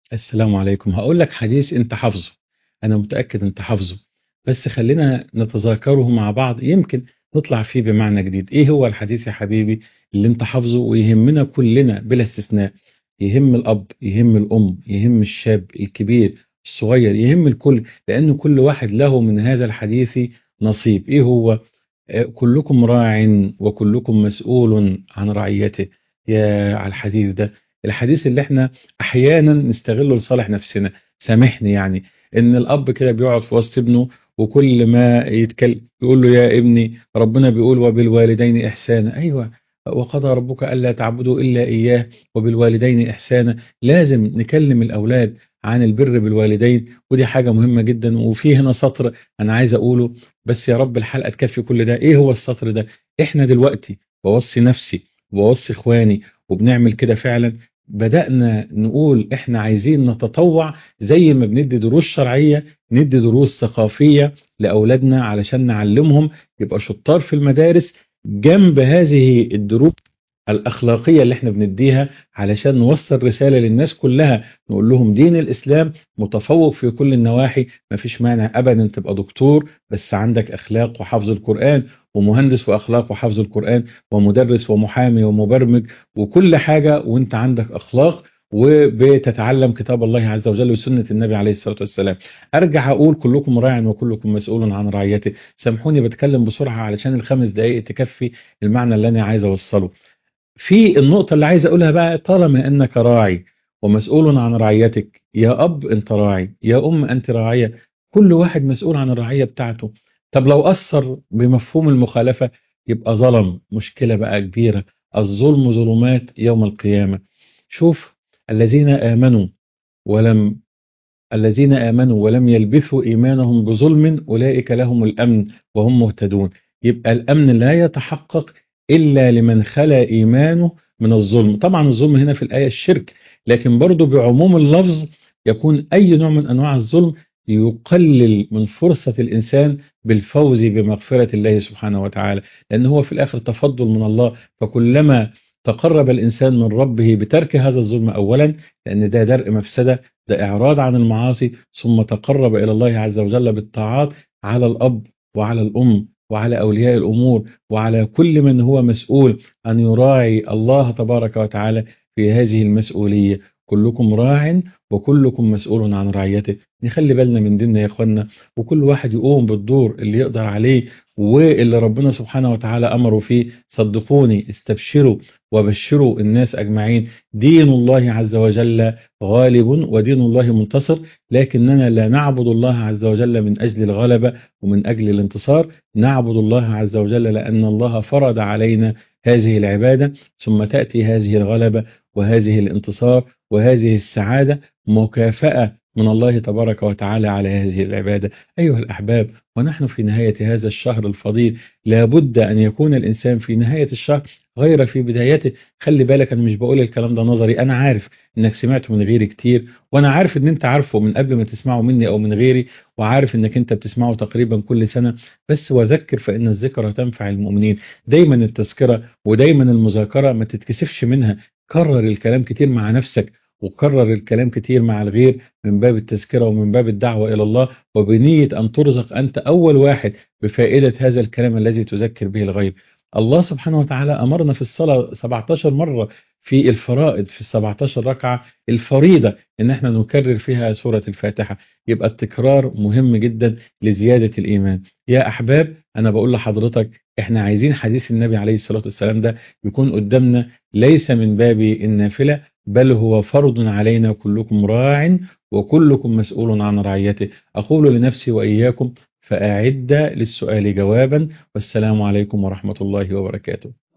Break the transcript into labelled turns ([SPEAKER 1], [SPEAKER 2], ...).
[SPEAKER 1] السلام عليكم هقول لك حديث انت حافظه انا متأكد انت حافظه بس خلينا نتذاكره مع بعض يمكن نطلع فيه بمعنى جديد ايه هو الحديث يا حبيبي اللي انت حافظه ويهمنا كلنا بلا استثناء يهم الاب يهم الام يهم الشاب الكبير الصغير يهم الكل لان كل واحد له من هذا الحديث نصيب ايه هو آه، كلكم راع وكلكم مسؤول عن رعيته يا على الحديث ده الحديث اللي احنا احيانا نستغله لصالح نفسنا سامحني يعني ان الاب كده بيقعد في وسط ابنه وكل ما يتكلم يقول له يا ابني ربنا بيقول وبالوالدين احسانا ايوه وقضى ربك الا تعبدوا الا اياه وبالوالدين احسانا لازم نكلم الاولاد عن البر بالوالدين ودي حاجة مهمة جدا وفي هنا سطر أنا عايز أقوله بس يا رب الحلقة تكفي كل ده إيه هو السطر ده إحنا دلوقتي بوصي نفسي وبوصي إخواني وبنعمل كده فعلا بدأنا نقول إحنا عايزين نتطوع زي ما بندي دروس شرعية ندي دروس ثقافية لأولادنا علشان نعلمهم يبقى شطار في المدارس جنب هذه الدروس الأخلاقية اللي احنا بنديها علشان نوصل رسالة للناس كلها نقول لهم دين الإسلام متفوق في كل النواحي مفيش مانع أبدا تبقى دكتور بس عندك أخلاق وحفظ القرآن ومهندس وأخلاق وحفظ القرآن ومدرس ومحامي ومبرمج وكل حاجة وانت عندك أخلاق وبتتعلم كتاب الله عز وجل وسنة النبي عليه الصلاة والسلام أرجع أقول كلكم راع وكلكم مسؤول عن رعيته سامحوني بتكلم بسرعة علشان الخمس دقائق تكفي المعنى اللي أنا عايز أوصله في النقطة اللي عايز أقولها بقى طالما أنك راعي ومسؤول عن رعيتك يا أب أنت راعي يا أم أنت راعية كل واحد مسؤول عن الرعية بتاعته طب لو أثر بمفهوم المخالفة يبقى ظلم مشكلة بقى كبيرة الظلم ظلمات يوم القيامة شوف الذين آمنوا ولم الذين آمنوا ولم يلبثوا إيمانهم بظلم أولئك لهم الأمن وهم مهتدون يبقى الأمن لا يتحقق إلا لمن خلا إيمانه من الظلم طبعا الظلم هنا في الآية الشرك لكن برضو بعموم اللفظ يكون أي نوع من أنواع الظلم يقلل من فرصة الإنسان بالفوز بمغفرة الله سبحانه وتعالى لأن هو في الآخر تفضل من الله فكلما تقرب الإنسان من ربه بترك هذا الظلم أولا لأن ده درء مفسدة ده إعراض عن المعاصي ثم تقرب إلى الله عز وجل بالطاعات على الأب وعلى الأم وعلى أولياء الأمور وعلى كل من هو مسؤول أن يراعي الله تبارك وتعالى في هذه المسؤولية كلكم راع وكلكم مسؤول عن رعيته نخلي بالنا من ديننا يا اخوانا وكل واحد يقوم بالدور اللي يقدر عليه واللي ربنا سبحانه وتعالى أمره فيه صدقوني استبشروا وبشروا الناس أجمعين دين الله عز وجل غالب ودين الله منتصر لكننا لا نعبد الله عز وجل من أجل الغلبة ومن أجل الانتصار نعبد الله عز وجل لأن الله فرض علينا هذه العبادة ثم تأتي هذه الغلبة وهذه الانتصار وهذه السعادة مكافأة من الله تبارك وتعالى على هذه العبادة أيها الأحباب ونحن في نهاية هذا الشهر الفضيل لابد أن يكون الإنسان في نهاية الشهر غير في بدايته خلي بالك أنا مش بقول الكلام ده نظري أنا عارف إنك سمعته من غيري كتير وأنا عارف إن أنت عارفه من قبل ما تسمعه مني أو من غيري وعارف إنك أنت بتسمعه تقريبا كل سنة بس وذكر فإن الذكرى تنفع المؤمنين دايما التذكرة ودايما المذاكرة ما تتكسفش منها كرر الكلام كتير مع نفسك وكرر الكلام كتير مع الغير من باب التذكرة ومن باب الدعوة إلى الله وبنية أن ترزق أنت أول واحد بفائدة هذا الكلام الذي تذكر به الغيب الله سبحانه وتعالى أمرنا في الصلاة 17 مرة في الفرائض في ال 17 ركعة الفريضة إن احنا نكرر فيها سورة الفاتحة يبقى التكرار مهم جدا لزيادة الإيمان يا أحباب أنا بقول لحضرتك احنا عايزين حديث النبي عليه الصلاة والسلام ده يكون قدامنا ليس من باب النافلة بل هو فرض علينا كلكم راع وكلكم مسؤول عن رعيته أقول لنفسي وإياكم فأعد للسؤال جوابا والسلام عليكم ورحمة الله وبركاته